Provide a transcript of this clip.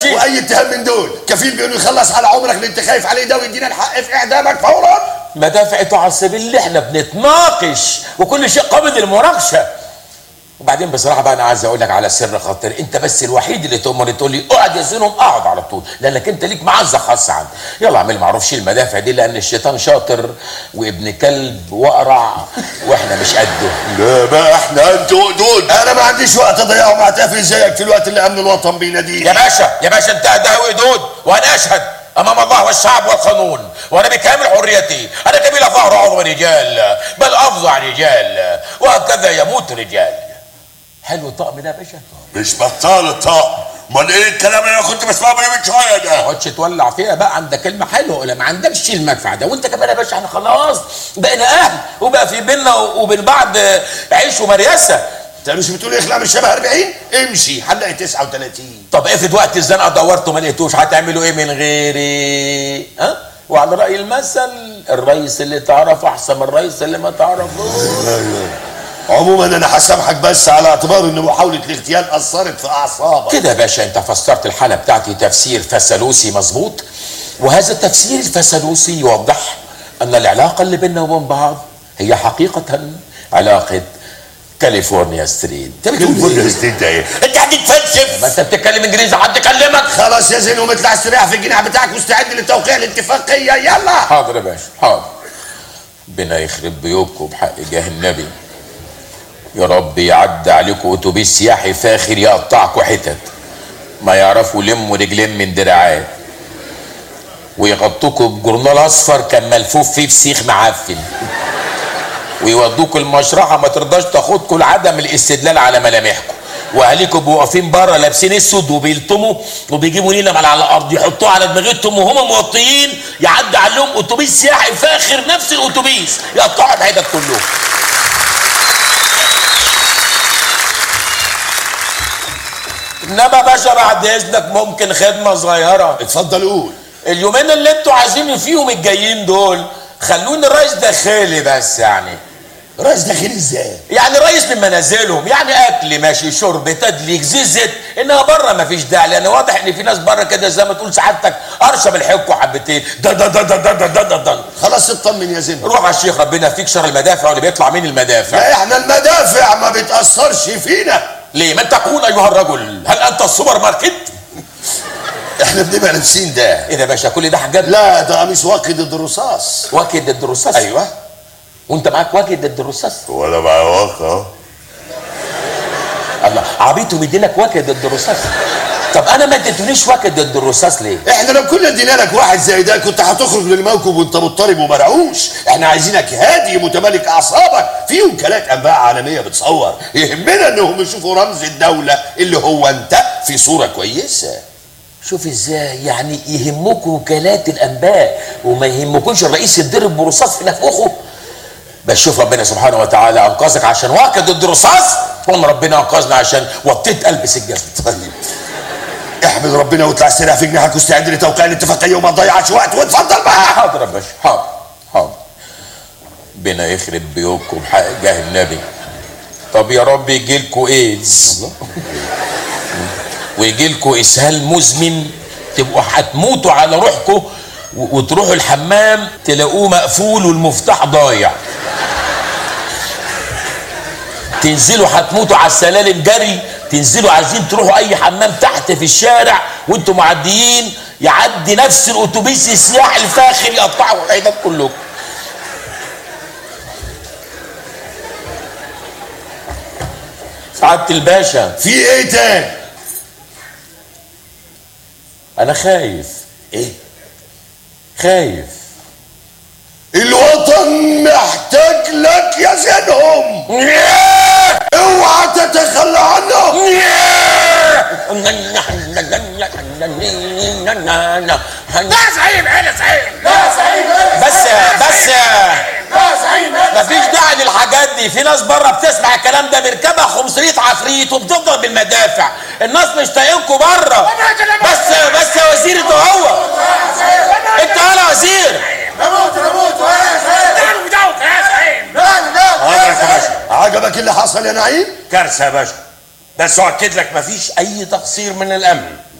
واي اتهام من دول كفيل بانه يخلص على عمرك اللي انت خايف عليه ده ويدينا الحق في اعدامك فورا مدافع تعصب اللي احنا بنتناقش وكل شيء قابل للمناقشه وبعدين بصراحه بقى انا عايز اقول لك على سر خاطر انت بس الوحيد اللي تؤمر تقول لي اقعد يا زينهم اقعد على طول لانك انت ليك معزه خاصه عندي يلا اعمل معروف شيل المدافع دي لان الشيطان شاطر وابن كلب واقرع واحنا مش قده لا بقى احنا انتوا دول انا ما عنديش وقت اضيعه مع تافه زيك في الوقت اللي امن الوطن بيناديه يا باشا يا باشا انت ده ودود وانا اشهد امام الله والشعب والقانون وانا بكامل حريتي انا كبير ظهر عظم رجال بل افظع رجال وهكذا يموت رجال حلو الطقم ده يا باشا مش بطال الطقم امال ايه الكلام اللي انا كنت بسمعه من شويه ده ما تقعدش تولع فيها بقى عندك كلمه حلوه ولا ما عندكش المدفع ده وانت كمان يا باشا احنا خلاص بقينا اهل وبقى في بيننا وبين بعض عيش ومريسه انت مش بتقول اخلع من شبه 40 امشي هنلاقي 39 طب افرض وقت الزنقه دورته ما لقيتوش هتعملوا ايه من غيري ها وعلى راي المثل الرئيس اللي تعرف احسن من الرئيس اللي ما تعرفوش عموما انا هسامحك بس على اعتبار ان محاوله الاغتيال اثرت في اعصابك كده يا باشا انت فسرت الحاله بتاعتي تفسير فسلوسي مظبوط وهذا التفسير الفسلوسي يوضح ان العلاقه اللي بيننا وبين بعض هي حقيقه علاقه كاليفورنيا ستريت انت بتقول كاليفورنيا ايه؟ ستريت ده ايه انت هتتفلسف ما انت بتتكلم انجليزي حد كلمك خلاص يا زين اطلع استريح في الجناح بتاعك واستعد لتوقيع الاتفاقيه يلا حاضر يا باشا حاضر ربنا يخرب بيوتكم بحق جاه النبي يا رب يعدي عليكم اتوبيس سياحي فاخر يقطعكم حتت ما يعرفوا يلموا رجلين من دراعات ويغطوكوا بجورنال اصفر كان ملفوف فيه فسيخ معفن ويودوكوا المشرحه ما ترضاش تاخدكوا لعدم الاستدلال على ملامحكم واهاليكم بيبقوا واقفين بره لابسين اسود وبيلطموا وبيجيبوا نيله من على الارض يحطوها على دماغتهم وهم موطيين يعدي عليهم اتوبيس سياحي فاخر نفس الاتوبيس يقطعوا الحتت كلهم انما باشا بعد اذنك ممكن خدمه صغيره اتفضل قول اليومين اللي انتوا عايزين فيهم الجايين دول خلوني الرئيس داخلي بس يعني رئيس داخلي ازاي يعني رئيس من منازلهم يعني اكل ماشي شرب تدليك زيت زيت انها بره ما فيش داعي لان واضح ان في ناس بره كده زي ما تقول سعادتك ارشم الحكوا حبتين ده ده ده ده ده ده ده, ده, ده. خلاص اطمن يا زين روح على الشيخ ربنا فيك شر المدافع واللي بيطلع من المدافع لا احنا المدافع ما بتاثرش فينا ليه من تقول ايها الرجل هل انت السوبر ماركت احنا بنبقى لابسين ده ايه ده يا باشا كل ده حاجات لا ده قميص واقي ضد الرصاص واكد ضد الرصاص ايوه وانت معاك واكد ضد الرصاص ولا مع واقع اهو الله عبيط ومدينك واكد ضد الرصاص طب انا ما اديتونيش واكد ضد الرصاص ليه احنا لو كنا ادينا لك واحد زي ده كنت هتخرج للموكب وانت مضطرب ومرعوش احنا عايزينك هادي متمالك اعصابك في وكالات انباء عالميه بتصور يهمنا انهم يشوفوا رمز الدوله اللي هو انت في صوره كويسه شوف ازاي يعني يهمكم وكالات الانباء وما يهمكوش الرئيس يتضرب برصاص في نفخه بس شوف ربنا سبحانه وتعالى انقذك عشان واكد ضد الرصاص وان ربنا انقذنا عشان وطيت البس الجزم طيب احمد ربنا واطلع استريح في جناحك واستعد لتوقيع الاتفاقيه وما تضيعش وقت واتفضل بقى حاضر يا باشا حاضر حاضر ربنا يخرب بيوتكم بحق جاه النبي طب يا رب يجي لكم ايدز ويجي لكم اسهال مزمن تبقوا هتموتوا على روحكم و- وتروحوا الحمام تلاقوه مقفول والمفتاح ضايع تنزلوا هتموتوا على السلالم جري تنزلوا عايزين تروحوا اي حمام تحت في الشارع وانتوا معديين يعدي نفس الاتوبيس السياحي الفاخر يقطعوا العيدات كلكم سعادة الباشا في ايه تاني انا خايف ايه خايف الوطن محتاج لك يا زينهم اوعى تتخلى عنه لا زعيم انا زعيم لا زعيم بس بس لا زعيم مفيش داعي للحاجات دي في ناس بره بتسمع الكلام ده مركبها 500 عفريت وبتفضل بالمدافع الناس مش طايقينكم بره بس بس يا وزير انت هو انت انا وزير نموت نموت وانا زعيم دعوا دعوا يا زعيم لا لا حضرتك يا باشا عجبك اللي حصل يا نعيم كارثه يا باشا بس اؤكد لك مفيش اي تقصير من الامن